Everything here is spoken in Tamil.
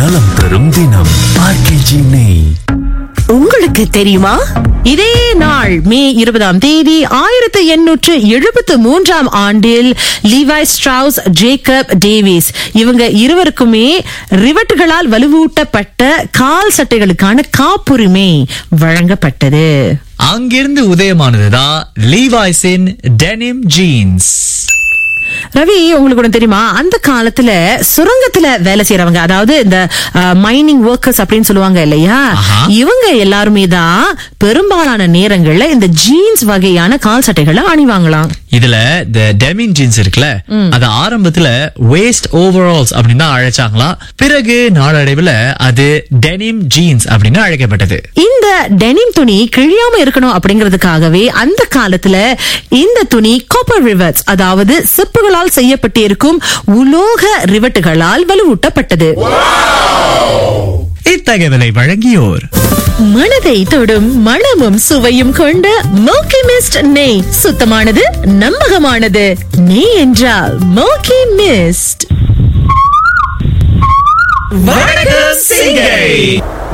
நலம் தரும் தினம் ஆர்கேஜி நெய் உங்களுக்கு தெரியுமா இதே நாள் மே இருபதாம் தேதி ஆயிரத்து எண்ணூற்று எழுபத்து மூன்றாம் ஆண்டில் லீவாய் ஸ்ட்ரவுஸ் ஜேக்கப் டேவிஸ் இவங்க இருவருக்குமே ரிவட்டுகளால் வலுவூட்டப்பட்ட கால் சட்டைகளுக்கான காப்புரிமை வழங்கப்பட்டது அங்கிருந்து உதயமானதுதான் லீவாய்ஸின் டெனிம் ஜீன்ஸ் ரவி உங்களுக்கு ஒண்ணு தெரியுமா அந்த காலத்துல சுரங்கத்துல வேலை செய்யறவங்க அதாவது இந்த மைனிங் ஒர்க்கர்ஸ் அப்படின்னு சொல்லுவாங்க இல்லையா ஆஹா. இவங்க எல்லாருமே தான் பெரும்பாலான நேரங்கள்ல இந்த ஜீன்ஸ் வகையான கால் சட்டைகளை அணிவாங்களாம் இதுல இந்த டெமின் ஜீன்ஸ் இருக்குல்ல அது ஆரம்பத்துல வேஸ்ட் ஓவரால்ஸ் அப்படின்னு தான் அழைச்சாங்களா பிறகு நாளடைவுல அது டெனிம் ஜீன்ஸ் அப்படின்னு அழைக்கப்பட்டது இந்த டெனிம் துணி கிழியாம இருக்கணும் அப்படிங்கிறதுக்காகவே அந்த காலத்துல இந்த துணி காப்பர் ரிவர்ஸ் அதாவது செப்புகளால் செய்யப்பட்டிருக்கும் உலோக ரிவட்டுகளால் வலுவூட்டப்பட்டது இத்தகவலை வழங்கியோர் மனதை தொடும் மணமும் சுவையும் கொண்ட மோக்கி மிஸ்ட் நெய் சுத்தமானது நம்பகமானது நெய் என்றால் மோக்கி மிஸ்ட் வணக்கம் சிங்கை